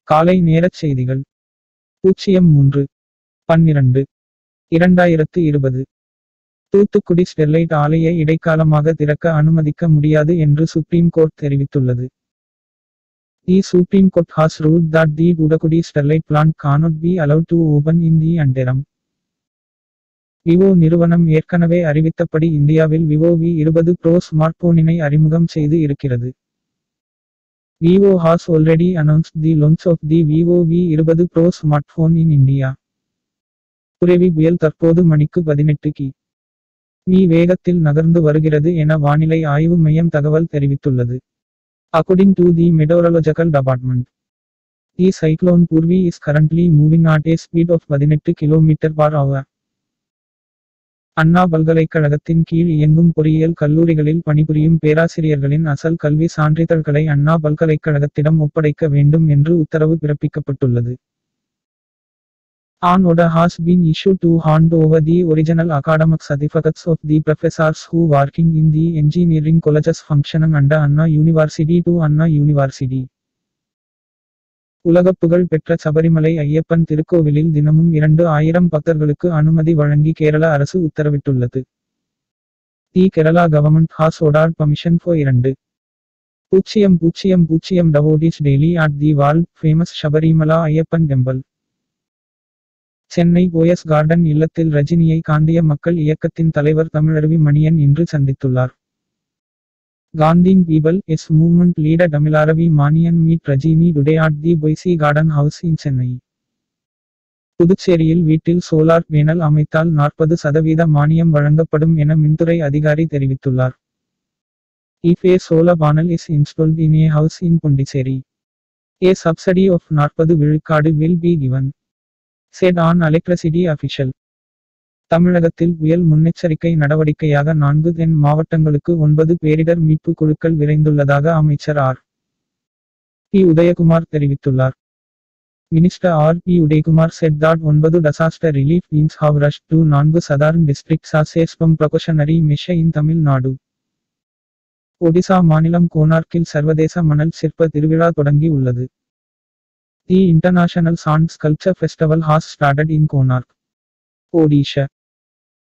காலை நேரச் செய்திகள் பூஜ்ஜியம் மூன்று பன்னிரண்டு இரண்டாயிரத்து இருபது தூத்துக்குடி ஸ்டெர்லைட் ஆலையை இடைக்காலமாக திறக்க அனுமதிக்க முடியாது என்று சுப்ரீம் கோர்ட் தெரிவித்துள்ளது the Supreme Court has ruled that the Udakudi Sterlite plant cannot be allowed to open in the interim. Vivo நிறுவனம் ஏற்கனவே அறிவித்தபடி இந்தியாவில் விவோ வி இருபது ப்ரோ ஸ்மார்ட்போனினை அறிமுகம் செய்து இருக்கிறது Vivo has already announced the launch of the Vivo V இருபது Pro smartphone in India. Burevi புயல் தற்போது மணிக்கு பதினெட்டு கி மீ வேகத்தில் நகர்ந்து வருகிறது என வானிலை ஆய்வு மையம் தகவல் தெரிவித்துள்ளது According to the meteorological department, the cyclone Purvi is currently moving at a speed of 18 km per hour. அண்ணா பல்கலைக்கழகத்தின் கீழ் இயங்கும் பொறியியல் கல்லூரிகளில் பணிபுரியும் பேராசிரியர்களின் அசல் கல்வி சான்றிதழ்களை அண்ணா பல்கலைக்கழகத்திடம் ஒப்படைக்க வேண்டும் என்று உத்தரவு பிறப்பிக்கப்பட்டுள்ளது An order has been issued to hand over the original academic certificates of the professors who working in the engineering colleges functioning under Anna University to Anna University. உலகப்புகழ் பெற்ற சபரிமலை ஐயப்பன் திருக்கோவிலில் தினமும் இரண்டு ஆயிரம் பக்தர்களுக்கு அனுமதி வழங்கி கேரள அரசு உத்தரவிட்டுள்ளது the Kerala government has ordered permission for இரண்டு பூஜ்ஜியம் பூஜ்ஜியம் பூஜ்ஜியம் devotees daily at the world famous Sabarimala Ayyappan temple Chennai Poes Garden இல்லத்தில் ரஜினியை காந்திய மக்கள் இயக்கத்தின் தலைவர் தமிழருவி மணியன் இன்று சந்தித்துள்ளார் Gandhian people's movement leader Tamilaruvi Manian meet Rajini today at the Poes Garden house in Chennai புதுச்சேரியில் வீட்டில் சோலார் பேனல் அமைத்தால் நாற்பது சதவீத மானியம் வழங்கப்படும் என மின்துறை அதிகாரி தெரிவித்துள்ளார் if a solar panel is installed in a house in Pondicherry. A subsidy of நாற்பது விழுக்காடு will be given. said on electricity official. தமிழகத்தில் புயல் முன்னெச்சரிக்கை நடவடிக்கையாக நான்கு தென் மாவட்டங்களுக்கு ஒன்பது பேரிடர் மீட்பு குழுக்கள் விரைந்துள்ளதாக அமைச்சர் ஆர் பி உதயகுமார் தெரிவித்துள்ளார் minister R B Udhayakumar said that ஒன்பது disaster relief teams have rushed to நான்கு சதார்ன் districts as a spam precautionary measure in Tamil Nadu Odisha மாநிலம் கோனார்க்கில் சர்வதேச மணல் சிற்ப திருவிழா தொடங்கி உள்ளது the international sand sculpture festival has started in Konark. Odisha.